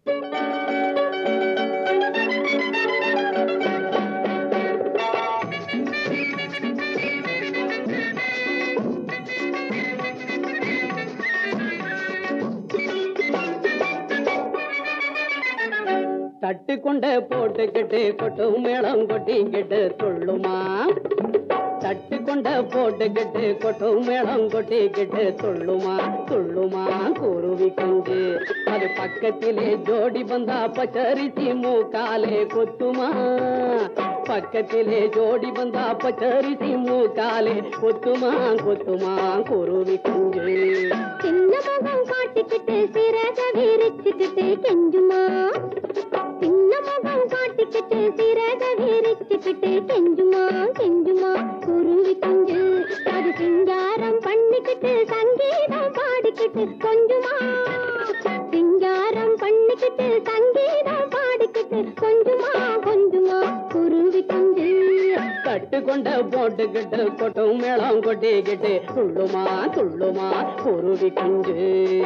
தட்டு கொண்ட போட்டுக்கிட்டு கொட்டும் மேளம் கொட்டிக்கிட்டு துள்ளுமா தட்டு கொண்ட போட்டுக்கிட்டு கொட்டும் மேளம் கொட்டிக்கிட்டு துள்ளுமா துள்ளுமா குருவி குஞ்சு அது பக்கத்திலே ஜோடி வந்தா பச்சரிசி மூக்காலே கொத்துமா பக்கத்திலே ஜோடி வந்தா பச்சரிசி மூக்காலே கொத்துமா கொத்துமா குருவி குஞ்சு சின்ன முகம் காட்டிக்கிட்டு சிறக விரிச்சுக்கிட்டு கெஞ்சுமா சின்ன முகம் காட்டிக்கிட்டு சிறக விரிச்சுக்கிட்டு கெஞ்சுமா கெஞ்சுமா குருவி குஞ்சு அது சிங்காரம் பண்ணிக்கிட்டு சங்கீதம் பாடிக்கிட்டு கொஞ்சுமா சிங்காரம் பண்ணிக்கிட்டு சங்கீதம் பாடிக்கிட்டு கொஞ்சுமா கொஞ்சுமா குருவி குஞ்சு கட்டு கொண்ட போட்டுக்கிட்டு கொட்டும் மேளம் கொட்டிக்கிட்டு துள்ளுமா துள்ளுமா குருவி குஞ்சு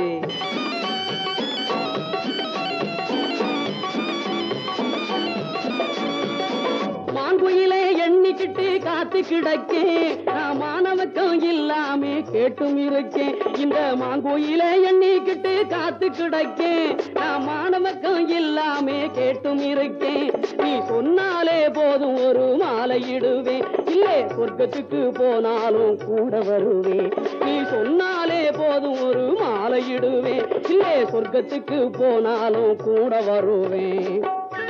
மாங்குயிலே எண்ணிக்கிட்டு காத்து கிடக்கேன் நான் மாணவக்கம் இல்லாம கேட்டும் இருக்கேன் இந்த மாங்குயிலே எண்ணிக்கிட்டு காத்து கிடக்கேன் நான் மாணவக்கம் இல்லாம கேட்டும் இருக்கேன் நீ சொன்னாலே போதும் ஒரு மாலையிடுவேன் இல்லை சொர்க்கத்துக்கு போனாலும் கூட வருவேன் நீ சொன்னாலே போதும் ஒரு மாலையிடுவேன் இல்லை சொர்க்கத்துக்கு போனாலும் கூட வருவேன்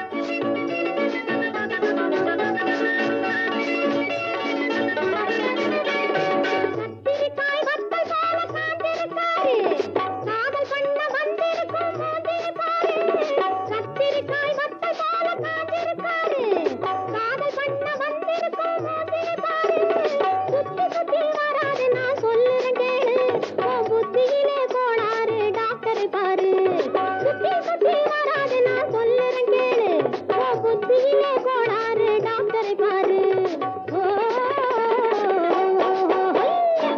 கத்திரிக்காய் வத்தல் போல காத்திருக்காரு. காதல் பண்ண வந்திருக்கும் மோதிருப்பாரு. கத்திரிக்காய் வத்தல் போல காத்திருக்காரு. காதல் பண்ண வந்திருக்கும் மோதிருப்பாரு. சுத்தி சுத்தி வராது நான் சொல்லுறேன் கேளு. உன் புத்தியிலே கோளாறு டாக்டர் பாரு. சுத்தி சுத்தி வராது நான் சொல்லுறேன் கேளு. உன் புத்தியிலே கோளாறு டாக்டர் பாரு. ஓ, ஹையா.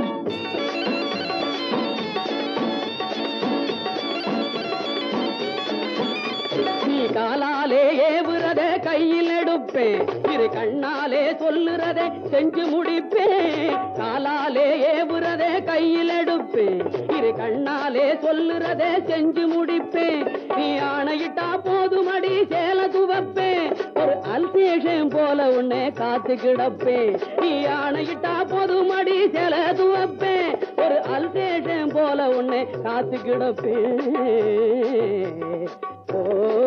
நீ காலாலே ஏவுறத கையில் எடுப்பேன் இரு கண்ணாலே சொல்லுறத செஞ்சு முடிப்பேன் காலாலே ஏவுறத கையில் எடுப்பேன் இரு கண்ணாலே சொல்லுறத செஞ்சு முடிப்பேன் நீ ஆணையிட்டா போதுமடி சேல துவப்பேன் ஒரு அல்சேஷன் போல உன்னை காத்து கிடப்பேன் நீ ஆணையிட்டா போதுமடி சேல துவப்பேன் ஒரு அல்சேஷன் போல உன்னை காத்து கிடப்பேன் ஓ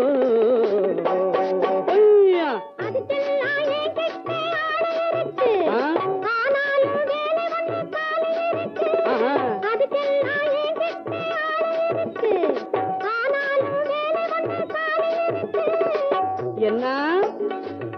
ஐயா! அதுக்கெல்லாம் என்கிட்ட ஆளு இருக்கு. ஆ? ஆனாலும் வேலை ஒண்ணு காலு இருக்கு. ஆஹா. அதுக்கெல்லாம் என்கிட்ட ஆளு இருக்கு. ஆனாலும் வேலை ஒண்ணு காலு இருக்கு. என்ன